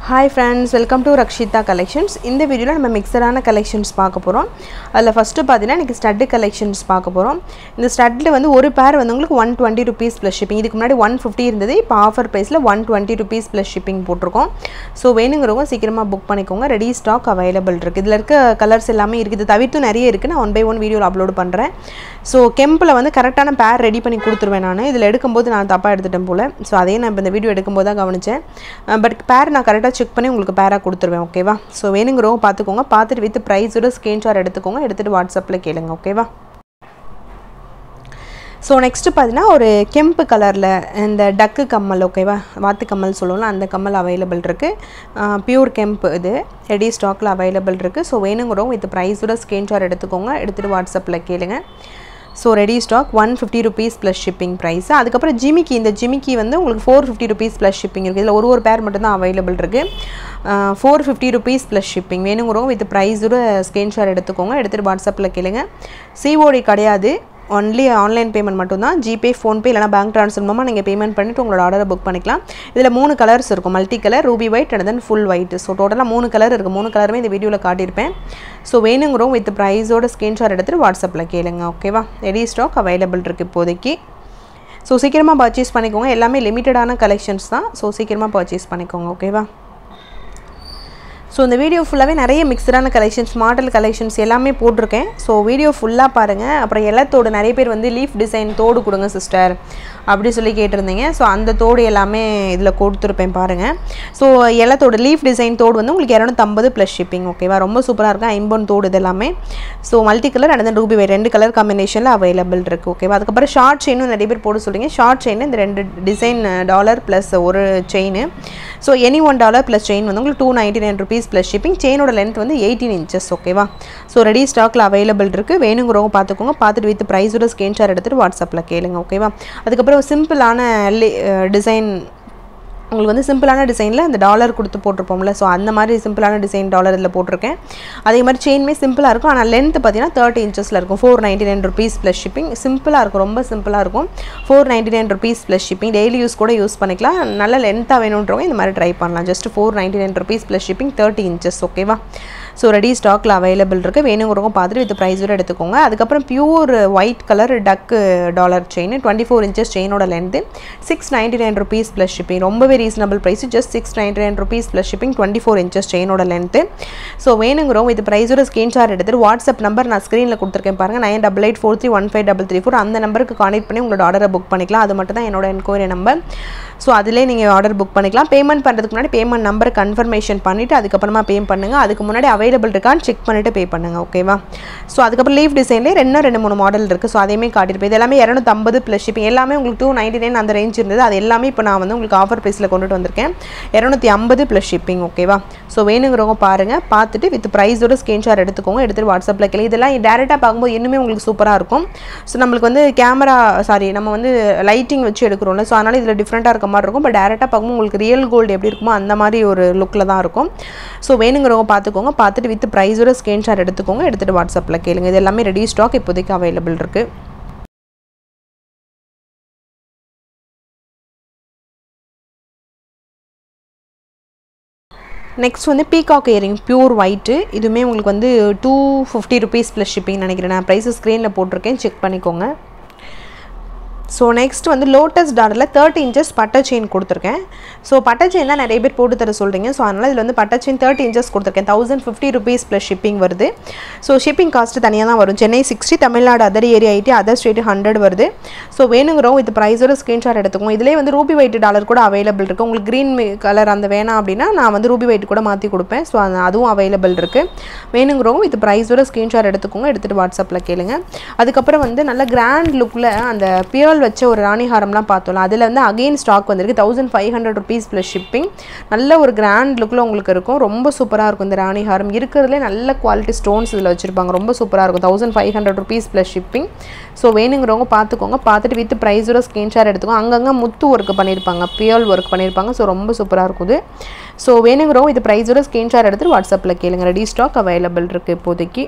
hi friends welcome to Rakshitha collections இந்த வீடியோவில் நம்ம மிக்சரான கலெக்ஷன்ஸ் பார்க்க போகிறோம் அதில் ஃபஸ்ட்டு பார்த்தீங்கன்னா இன்றைக்கி ஸ்டட்டு கலெக்ஷன்ஸ் பார்க்க போகிறோம் இந்த ஸ்டட்டில் வந்து ஒரு பேர் வந்து உங்களுக்கு one twenty rupees plus shipping இதுக்கு முன்னாடி ஒன் ஃபிஃப்டி இருந்தது இப்போ ஆஃபர் ப்ரைஸில் one twenty rupees plus shipping போட்டிருக்கோம் ஸோ வேணுங்கிறவங்க சீக்கிரமாக புக் பண்ணிக்கோங்க ரெடி ஸ்டாக் அவைலபிள் இருக்குது இதில் இருக்க கலர்ஸ் எல்லாமே இருக்குது இது தவிர்த்து நிறைய இருக்குது நான் ஒன் பை ஒன் வீடியோவில் அப்லோட் பண்ணுறேன் ஸோ கெம்பில் வந்து கரெக்டான பேர் ரெடி பண்ணி கொடுத்துருவேன் நான் இதில் எடுக்கும்போது நான் தப்பாக எடுத்துட்டேன் போல் ஸோ அதையே நான் இப்போ இந்த வீடியோ எடுக்கும்போது தான் கவனித்தேன் பட் பேர் நான் கரெக்டாக செக் பண்ணி உங்களுக்கு பேராக கொடுத்துருவேன் ஓகேவா ஸோ வேணுங்கிறவங்க பார்த்துக்கோங்க பார்த்துட்டு வித் ப்ரைஸோட ஸ்க்ரீன்ஷாட் எடுத்துக்கோங்க எடுத்துகிட்டு வாட்ஸ்அப்பில் கேளுங்க ஓகேவா ஸோ நெக்ஸ்ட்டு பார்த்தீங்கன்னா ஒரு கெம்பு கலரில் இந்த டக்கு கம்மல் ஓகேவா வாத்து கம்மல் சொல்லுவோம்ல அந்த கம்மல் அவைலபிள் இருக்குது பியூர் கெம்ப் இது ரெடி ஸ்டாக்கில் அவைலபிள் இருக்குது ஸோ வேணுங்கிறவங்க வித் ப்ரைஸோட ஸ்க்ரீன்ஷாட் எடுத்துக்கோங்க எடுத்துகிட்டு வாட்ஸ்அப்பில் கேளுங்க so ready stock one fifty rupees plus shipping price அதுக்கப்புறம் ஜிமிக்கி இந்த ஜிமிக்கி வந்து உங்களுக்கு four fifty rupees plus shipping இருக்குது இதில் ஒரு ஒரு பேர் மட்டும்தான் அவைலபிள் இருக்குது four fifty rupees plus shipping வேணுங்கிறவங்க வித் ப்ரைஸோட ஸ்க்ரீன்ஷாட் எடுத்துக்கோங்க எடுத்துகிட்டு வாட்ஸ்அப்பில் கேளுங்க சிஓடி கிடையாது ஒன்லி ஆன்லைன் பேமெண்ட் மட்டும்தான் ஜிபே ஃபோன்பே இல்லைனா பேங்க் ட்ரான்ஸ்ஃபர் மூலமாக நீங்கள் பேமெண்ட் பண்ணிவிட்டு உங்களோட ஆர்டரை புக் பண்ணிக்கலாம் இதில் மூணு கலர்ஸ் இருக்கும் multi colour ruby white and then full white so டோட்டலாக மூணு கலர் இருக்குது மூணு கலருமே இந்த வீடியோவில் காட்டியிருப்பேன் ஸோ வேணுங்கிறோம் வித் ப்ரைஸோட ஸ்க்ரீன்ஷாட் எடுத்துகிட்டு வாட்ஸ்அப்பில் கேளுங்க ஓகேவா ரெடி ஸ்டாக் அவைலபிள் இருக்குது இப்போதைக்கு ஸோ சீக்கிரமாக பர்ச்சேஸ் பண்ணிக்கோங்க எல்லாமே லிமிட்டடான கலெக்ஷன்ஸ் தான் ஸோ சீக்கிரமாக பர்ச்சேஸ் பண்ணிக்கோங்க ஓகேவா ஸோ இந்த வீடியோ ஃபுல்லாகவே நிறைய மிக்சடான கலெக்ஷன்ஸ் மாடல் கலெக்ஷன்ஸ் எல்லாமே போட்டிருக்கேன் ஸோ வீடியோ ஃபுல்லாக பாருங்கள் அப்புறம் எல்லாத்தோடு நிறைய பேர் வந்து லீஃப் டிசைன் தோடு கொடுங்க சிஸ்டர் அப்படி சொல்லி கேட்டிருந்தீங்க ஸோ அந்த தோடு எல்லாமே இதில் கொடுத்துருப்பேன் பாருங்கள் ஸோ எல்லாத்தோட லீஃப் டிசைன் தோடு வந்து உங்களுக்கு இரநூத்தம்பது ப்ளஸ் ஷிப்பிங் ஓகேவா ரொம்ப சூப்பராக இருக்கும் ஐம்பொன் தோடு இது எல்லாமே so multi colour and then ruby white ரெண்டு கலர் காம்பினேஷனில் அவைலபிள் இருக்குது ஓகேவா அதுக்கப்புறம் ஷார்ட் செயினும் நிறைய பேர் போட சொல்லுங்க ஷார்ட் செயின் இந்த ரெண்டு டிசைன் டாலர் ப்ளஸ் ஒரு chain so any one dollar plus chain வந்து உங்களுக்கு two ninety nine rupees plus shipping செயினோட லென்த் வந்து எயிட்டீன் இன்ச்சஸ் ஓகேவா ஸோ ரெடி ஸ்டாக்கில் அவைலபிள் இருக்குது வேணுங்கிறவங்க பார்த்துக்கோங்க பார்த்துட்டு வித் ப்ரைஸோட ஸ்க்ரீன்ஷாட் எடுத்துகிட்டு வாட்ஸ்அப்பில் கேளுங்க ஓகேவா அதுக்கப்புறம் சிம்பிளான டிசைன் உங்களுக்கு வந்து சிம்பிளான டிசைனில் அந்த டாலர் கொடுத்து போட்டிருப்போம்ல ஸோ அந்த மாதிரி சிம்பிளான டிசைன் டாலர் இதில் போட்டிருக்கேன் அதே மாதிரி செயின்மே சிம்பிளாக இருக்கும் ஆனால் லென்த் பார்த்தீங்கன்னா தேர்ட்டி இன்ச்சஸில் இருக்கும் four ninety nine rupees plus shipping சிம்பிளாக இருக்கும் ரொம்ப சிம்பிளாக இருக்கும் four ninety nine rupees plus shipping daily use கூட யூஸ் பண்ணிக்கலாம் நல்ல லென்த்தாக வேணுன்றவங்க இந்த மாதிரி ட்ரை பண்ணலாம் just four ninety nine rupees plus shipping thirty inches ஓகேவா ஸோ ரெடி ஸ்டாக்கில் அவைலபிள் இருக்குது வேணுங்கிறவங்க பார்த்துட்டு வித் ப்ரைஸோட எடுத்துக்கோங்க அதுக்கப்புறம் பியூர் ஒயிட் கலர் டக்கு dollar chain twenty four inches செயினோட length six ninety nine rupees plus shipping ரொம்பவே reasonable price just six ninety nine rupees plus shipping twenty four inches செயினோட லென்த்து ஸோ வேணுங்கிறவங்க வித் ப்ரைஸோட screenshot எடுத்துட்டு WhatsApp number நான் ஸ்க்ரீனில் கொடுத்துருக்கேன் பாருங்கள் nine double eight four three one five double three four அந்த நம்பருக்கு கான்டெக்ட் பண்ணி உங்களோட ஆர்டரை புக் பண்ணிக்கலாம் அது மட்டும் தான் என்னோட என்கொயரி நம்பர் ஸோ அதிலே நீங்கள் ஆர்டர் புக் பண்ணிக்கலாம் பேமெண்ட் பண்ணுறதுக்கு முன்னாடி பேமெண்ட் நம்பர் கன்ஃபர்மேஷன் பண்ணிவிட்டு அதுக்கப்புறமா பே பண்ணுங்கள் அதுக்கு முன்னாடி அவைலபிள் இருக்கான்னு செக் பண்ணிவிட்டு பே பண்ணுங்கள் ஓகேவா ஸோ அதுக்கப்புறம் லீஃப் டிசைன்லேயே ரெண்டும் ரெண்டு மூணு மாடல் இருக்குது ஸோ அதையுமே காட்டியிருப்பேன் இது எல்லாமே இரநூத்தம்பது ப்ளஸ் ஷிப்பிங் எல்லாமே உங்களுக்கு டூ நைன்டி நைன் அந்த ரேஞ்ச் இருந்தது அது எல்லாமே இப்போ நான் வந்து உங்களுக்கு ஆஃபர் ப்ரைஸில் கொண்டுட்டு வந்திருக்கேன் இரநூத்தி ஐம்பது ப்ளஸ் ஷிப்பிங் ஓகேவா ஸோ வேணுங்கிறவங்க பாருங்கள் பார்த்துட்டு வித் ப்ரைஸோட ஸ்க்ரீன்ஷாட் எடுத்துக்கோங்க எடுத்துகிட்டு வாட்ஸ்அப்பில் கேள்வி இதெல்லாம் டேரெக்டாக பார்க்கும்போது இன்னுமே உங்களுக்கு சூப்பராக இருக்கும் ஸோ நம்மளுக்கு வந்து கேமரா சாரி நம்ம வந்து லைட்டிங் வச்சு எடுக்கிறோம்ல ஸோ அதனால் இதில் டிஃப்ரெண்ட்டாக இருக்க மாதிரி இருக்கும் பட் டேரெக்டாக பார்க்கும்போது உங்களுக்கு ரியல் கோல்டு எப்படி இருக்குமோ அந்த மாதிரி ஒரு லுக்கில் தான் இருக்கும் ஸோ வேணுங்கிறவங்க பார்த்துக்கோங்க பார்த்துட்டு வித் ப்ரைஸோட ஸ்க்ரீன்ஷாட் எடுத்துக்கோங்க எடுத்துகிட்டு வாட்ஸ்அப்பில் கேளுங்க இது எல்லாமே ரெடி ஸ்டாக் இப்போதைக்கு அவைலபிள் இருக்குது நெக்ஸ்ட் வந்து பீகாக் இயரிங் பியூர் ஒயிட்டு இதுவுமே உங்களுக்கு வந்து two fifty rupees plus shipping நினைக்கிறேன் நான் ப்ரைஸஸ் ஸ்க்ரீனில் போட்டிருக்கேன் செக் பண்ணிக்கோங்க ஸோ நெக்ஸ்ட் வந்து லோட்டஸ் டாலரில் தேர்ட்டி இன்ச்சஸ் பட்டர் செயின் கொடுத்துருக்கேன் ஸோ பட்டர் செயின் தான் நிறைய பேர் போட்டு தர சொல்கிறீங்க ஸோ அதனால் இதில் வந்து பட்டர் செயின் தேர்ட்டி இன்ச்சஸ் கொடுத்துருக்கேன் thousand fifty rupees plus shipping வருது ஸோ ஷிப்பிங் காஸ்ட்டு தனியாக தான் வரும் Chennai sixty Tamil Nadu other area eighty other state hundred வருது ஸோ வேணுங்கிறோம் வித் ப்ரைஸோட ஸ்க்ரீன்ஷாட் எடுத்துக்கோங்க இதிலே வந்து ரூபி ஒயிட் டாலர் கூட அவைலபிள் இருக்குது உங்களுக்கு க்ரீன் கலர் அந்த வேணாம் அப்படின்னா நான் வந்து ரூபி ஒயிட் கூட மாற்றி கொடுப்பேன் ஸோ அது அதுவும் அவைலபிள் இருக்குது வேணுங்கிறவங்க வித் ப்ரைஸோட ஸ்க்ரீன்ஷாட் எடுத்துக்கோங்க எடுத்துகிட்டு வாட்ஸ்அப்பில் கேளுங்க அதுக்கப்புறம் வந்து நல்ல கிராண்ட் லுக்கில் அந்த பியல் வச்ச ஒரு ராணி ஹாரம்லாம் பார்த்தோம்ல அதில் வந்து அகெயின் ஸ்டாக் வந்திருக்கு thousand five hundred rupees plus shipping நல்ல ஒரு கிராண்ட் லுக்கில் உங்களுக்கு இருக்கும் ரொம்ப சூப்பராக இருக்கும் இந்த ராணி ஹாரம் இருக்கிறதுலே நல்ல குவாலிட்டி ஸ்டோன்ஸ் இதில் வச்சுருப்பாங்க ரொம்ப சூப்பராக இருக்கும் thousand five hundred rupees plus shipping so வேணுங்கிறவங்க பார்த்துக்கோங்க பார்த்துட்டு வித் ப்ரைஸோட ஸ்க்ரீன்ஷாட் எடுத்துக்கோங்க அங்கங்கே முத்து ஒர்க் பண்ணியிருப்பாங்க பியல் ஒர்க் பண்ணியிருப்பாங்க ஸோ ரொம்ப சூப்பராக இருக்குது ஸோ வேணுங்கிறவங்க இது ப்ரைஸோட ஸ்க்ரீன்ஷாட் எடுத்துகிட்டு வாட்ஸ்அப்பில் கேளுங்க ரெடி ஸ்டாக் அவைலபிள் இருக்குது இப்போதைக்கு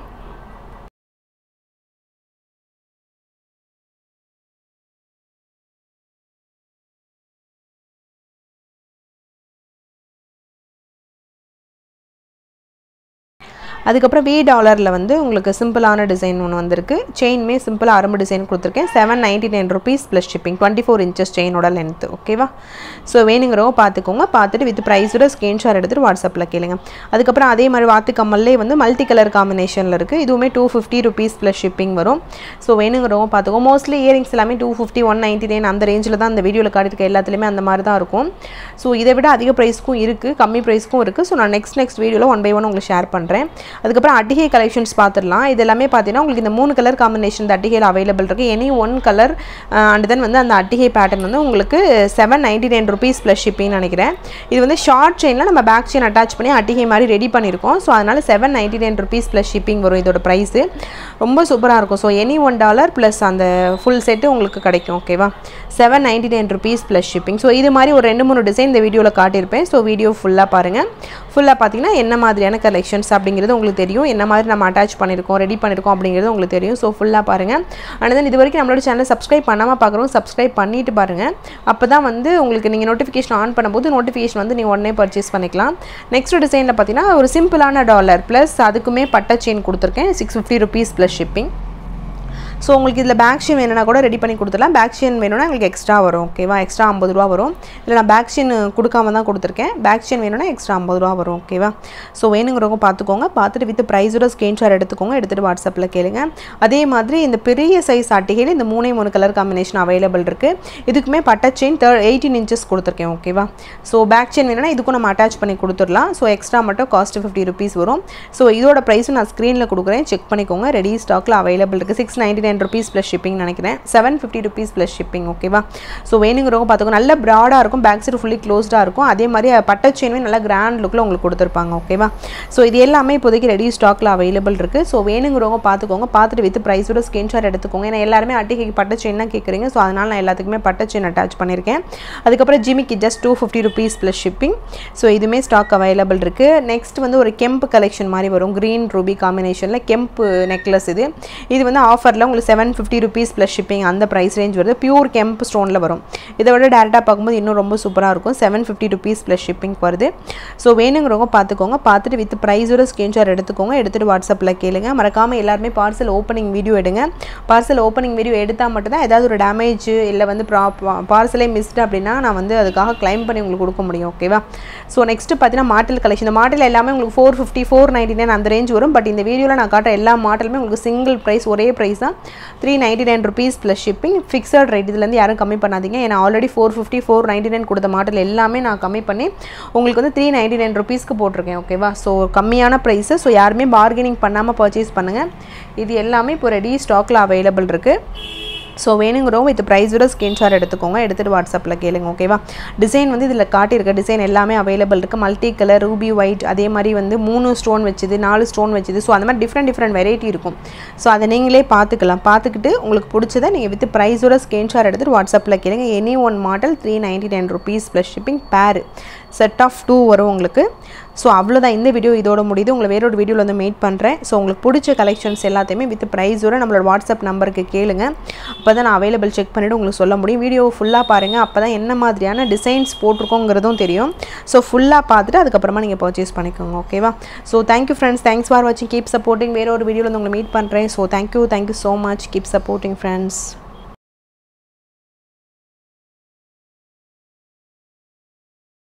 அதுக்கப்புறம் வி டாலரில் வந்து உங்களுக்கு சிம்பிளான டிசைன் ஒன்று வந்திருக்கு செயின்மே சிம்பிளாக அரம்பு டிசைன் கொடுத்துருக்கேன் seven ninety nine rupees plus shipping twenty four inches செயினோட லென்த் ஓகேவா ஸோ வேணுங்கிறவங்க பார்த்துக்கோங்க பார்த்துட்டு வித் ப்ரைஸோட ஸ்க்ரீன்ஷாட் எடுத்துகிட்டு வாட்ஸ்அப்பில் கேளுங்க அதுக்கப்புறம் அதே மாதிரி வாத்து கம்மல்லே வந்து மல்டி கலர் காம்பினேஷனில் இருக்குது இதுவுமே two fifty rupees plus shipping வரும் ஸோ வேணுங்கிறவங்க பார்த்துக்கோங்க மோஸ்ட்லி இயரிங்ஸ் எல்லாமே two fifty one ninety nine அந்த ரேஞ்சில் தான் அந்த வீடியோவில் காட்டியிருக்க எல்லாத்துலேயுமே அந்த மாதிரி தான் இருக்கும் ஸோ இதை விட அதிக ப்ரைஸ்க்கும் இருக்குது கம்மி ப்ரைஸ்க்கும் இருக்குது ஸோ நான் நெக்ஸ்ட் நெக்ஸ்ட் வீடியோவில் ஒன் பை ஒன் உங்களுக்கு ஷேர் பண்ணுறேன் அதுக்கப்புறம் அட்டிகை கலெக்ஷன்ஸ் பார்த்துடலாம் இது எல்லாமே பார்த்தீங்கன்னா உங்களுக்கு இந்த மூணு கலர் காம்பினேஷன் இந்த அட்டிகையில் அவைலபிள் இருக்குது any one colour and then வந்து அந்த அட்டிகை பேட்டர்ன் வந்து உங்களுக்கு seven ninety nine rupees plus ஷிப்பிங்னு நினைக்கிறேன் இது வந்து ஷார்ட் செயினில் நம்ம பேக் செயின் அட்டாச் பண்ணி அட்டிகை மாதிரி ரெடி பண்ணியிருக்கோம் ஸோ அதனால் seven ninety nine rupees plus shipping வரும் இதோட ப்ரைஸு ரொம்ப சூப்பராக இருக்கும் so any one dollar plus அந்த ஃபுல் செட்டு உங்களுக்கு கிடைக்கும் ஓகேவா seven ninety nine rupees plus shipping so இது மாதிரி ஒரு ரெண்டு மூணு டிசைன் இந்த வீடியோவில் காட்டியிருப்பேன் ஸோ வீடியோ ஃபுல்லாக பாருங்கள் ஃபுல்லாக பார்த்தீங்கன்னா என்ன மாதிரியான கலெக்ஷன்ஸ் அப்படிங்கிறது உங்களுக்கு தெரியும் என்ன மாதிரி நம்ம அட்டாச் பண்ணியிருக்கோம் ரெடி பண்ணியிருக்கோம் அப்படிங்கிறது உங்களுக்கு தெரியும் ஸோ ஃபுல்லாக பாருங்கள் அண்ட் தென் இது வரைக்கும் நம்மளோட சேனலை சப்ஸ்கிரைப் பண்ணாமல் பார்க்குறோம் சப்ஸ்கிரைப் பண்ணிட்டு பாருங்கள் அப்போ தான் வந்து உங்களுக்கு நீங்கள் நோட்டிஃபிகேஷன் ஆன் பண்ணும்போது நோட்டிஃபிகேஷன் வந்து நீங்கள் உடனே பர்ச்சேஸ் பண்ணிக்கலாம் நெக்ஸ்ட் டிசைனில் பார்த்தீங்கன்னா ஒரு சிம்பிளான டாலர் ப்ளஸ் அதுக்குமே பட்டை செயின் கொடுத்துருக்கேன் six fifty rupees plus shipping so உங்களுக்கு இதில் பேக் ஷீன் வேணும்னா கூட ரெடி பண்ணி கொடுத்துடலாம் பேக் ஷீன் வேணும்னா உங்களுக்கு எக்ஸ்ட்ரா வரும் ஓகேவா எக்ஸ்ட்ரா ஐம்பது ரூபா வரும் இதில் நான் பேக் ஷீன் கொடுக்காம தான் கொடுத்துருக்கேன் பேக் ஷீன் வேணும்னா எக்ஸ்ட்ரா ஐம்பது ரூபா வரும் ஓகேவா ஸோ வேணுங்கிறவங்க பார்த்துக்கோங்க பார்த்துட்டு வித் ப்ரைஸோட ஸ்க்ரீன்ஷாட் எடுத்துக்கோங்க எடுத்துகிட்டு வாட்ஸ்அப்பில் கேளுங்க அதே மாதிரி இந்த பெரிய சைஸ் அட்டிகையில் இந்த மூணே மூணு கலர் காம்பினேஷன் அவைலபிள் இருக்குது இதுக்குமே பட்டை செயின் தேர்ட் எயிட்டீன் இன்ச்சஸ் கொடுத்துருக்கேன் ஓகேவா ஸோ பேக் செயின் வேணும்னா இதுக்கும் நம்ம அட்டாச் பண்ணி கொடுத்துடலாம் ஸோ எக்ஸ்ட்ரா மட்டும் காஸ்ட் ஃபிஃப்டி ருபீஸ் வரும் ஸோ இதோட ப்ரைஸும் நான் ஸ்க்ரீனில் கொடுக்குறேன் செக் பண்ணிக்கோங்க ரெடி ஸ்டாக்கில் அவைலபிள் இருக்குது six ninety nine rupees plus shipping நினைக்கிறேன் seven fifty rupees plus shipping ஓகேவா ஸோ வேணுங்கிறவங்க பார்த்துக்கோ நல்ல ப்ராடாக இருக்கும் பேக் சைடு ஃபுல்லி க்ளோஸ்டாக இருக்கும் அதே மாதிரி பட்டை செயினுமே நல்லா கிராண்ட் லுக்கில் உங்களுக்கு கொடுத்துருப்பாங்க ஓகேவா ஸோ இது எல்லாமே இப்போதைக்கு ரெடி ஸ்டாக்கில் அவைலபிள் இருக்குது ஸோ வேணுங்கிறவங்க பார்த்துக்கோங்க பார்த்துட்டு வித் ப்ரைஸோட ஸ்க்ரீன்ஷாட் எடுத்துக்கோங்க ஏன்னா எல்லாருமே அட்டிகைக்கு பட்டை செயின் தான் கேட்குறீங்க ஸோ அதனால் நான் எல்லாத்துக்குமே பட்டை செயின் அட்டாச் பண்ணியிருக்கேன் அதுக்கப்புறம் ஜிமிக்கு just two fifty rupees plus shipping so இதுவுமே ஸ்டாக் அவைலபிள் இருக்குது நெக்ஸ்ட் வந்து ஒரு கெம்ப் கலெக்ஷன் மாதிரி வரும் க்ரீன் ரூபி காம்பினேஷனில் கெம்ப் நெக்லஸ் இது இது வந்து ஆஃபரில் உங்களுக்கு seven fifty rupees plus shipping அந்த ப்ரைஸ் ரேஞ்ச் வருது பியூர் கெம்ப் ஸ்டோனில் வரும் இதை விட டேரெக்டாக பார்க்கும்போது இன்னும் ரொம்ப சூப்பராக இருக்கும் seven fifty rupees plus shipping வருது ஸோ வேணுங்கிறவங்க பார்த்துக்கோங்க பார்த்துட்டு வித் ப்ரைஸோட ஸ்க்ரீன்ஷாட் எடுத்துக்கோங்க எடுத்துகிட்டு வாட்ஸ்அப்பில் கேளுங்க மறக்காமல் எல்லாருமே பார்சல் ஓப்பனிங் வீடியோ எடுங்க பார்சல் ஓப்பனிங் வீடியோ எடுத்தால் மட்டும்தான் ஏதாவது ஒரு டேமேஜ் இல்லை வந்து ப்ரா பார்சலே மிஸ்டு அப்படின்னா நான் வந்து அதுக்காக க்ளைம் பண்ணி உங்களுக்கு கொடுக்க முடியும் ஓகேவா ஸோ நெக்ஸ்ட்டு பார்த்தீங்கன்னா மாடல் கலெக்ஷன் இந்த மாடல் எல்லாமே உங்களுக்கு four fifty four ninety nine அந்த ரேஞ்ச் வரும் பட் இந்த வீடியோவில் நான் காட்டுற எல்லா மாடலுமே உங்களுக்கு சிங்கிள் ப்ரைஸ் ஒரே ப்ரைஸ் தான் three ninety nine rupees plus shipping fixed rate இதுலேருந்து யாரும் கம்மி பண்ணாதீங்க ஏன்னா already four fifty four ninety nine கொடுத்த மாடல் எல்லாமே நான் கம்மி பண்ணி உங்களுக்கு வந்து த்ரீ நைன்டி நைன் ருபீஸ்க்கு போட்டிருக்கேன் ஓகேவா ஸோ கம்மியான ப்ரைஸு ஸோ யாருமே பார்கெனிங் பண்ணாமல் பர்ச்சேஸ் பண்ணுங்கள் இது எல்லாமே இப்போ ரெடி ஸ்டாக்கில் அவைலபிள் இருக்குது ஸோ வேணுங்கிறோம் வித் ப்ரைஸோட ஸ்க்ரீன்ஷாட் எடுத்துக்கோங்க எடுத்துகிட்டு வாட்ஸ்அப்பில் கேளுங்க ஓகேவா டிசைன் வந்து இதில் காட்டியிருக்க டிசைன் எல்லாமே அவைலபிள் இருக்குது மல்டி கலர் ரூபி ஒயிட் அதே மாதிரி வந்து மூணு ஸ்டோன் வச்சுது நாலு ஸ்டோன் வச்சுது ஸோ அந்த மாதிரி டிஃப்ரெண்ட் டிஃப்ரெண்ட் வெரைட்டி இருக்கும் ஸோ அதை நீங்களே பார்த்துக்கலாம் பார்த்துக்கிட்டு உங்களுக்கு பிடிச்சதை நீங்கள் வித் ப்ரைஸோட ஸ்க்ரீன்ஷாட் எடுத்துகிட்டு வாட்ஸ்அப்பில் கேளுங்க any one model three ninety nine rupees plus shipping pair set of two வரும் உங்களுக்கு ஸோ அவ்வளோதான் இந்த வீடியோ இதோட முடியுது உங்களை வேறொரு வீடியோவில் வந்து மீட் பண்ணுறேன் ஸோ உங்களுக்கு பிடிச்ச கலெக்ஷன்ஸ் எல்லாத்தையுமே வித் ப்ரைஸோட நம்மளோட வாட்ஸ்அப் நம்பருக்கு கேளுங்க அப்போ தான் நான் அவைலபிள் செக் பண்ணிவிட்டு உங்களுக்கு சொல்ல முடியும் வீடியோ ஃபுல்லாக பாருங்கள் அப்போ தான் என்ன மாதிரியான டிசைன்ஸ் போட்டிருக்கோங்கிறதும் தெரியும் ஸோ ஃபுல்லாக பார்த்துட்டு அதுக்கப்புறமா நீங்கள் பர்ச்சேஸ் பண்ணிக்கோங்க ஓகேவா so thank you friends thanks for வாட்சிங் கீப் சப்போர்ட்டிங் வேறு ஒரு வீடியோவில் வந்து உங்களை மீட் பண்ணுறேன் so thank you thank you so much keep supporting friends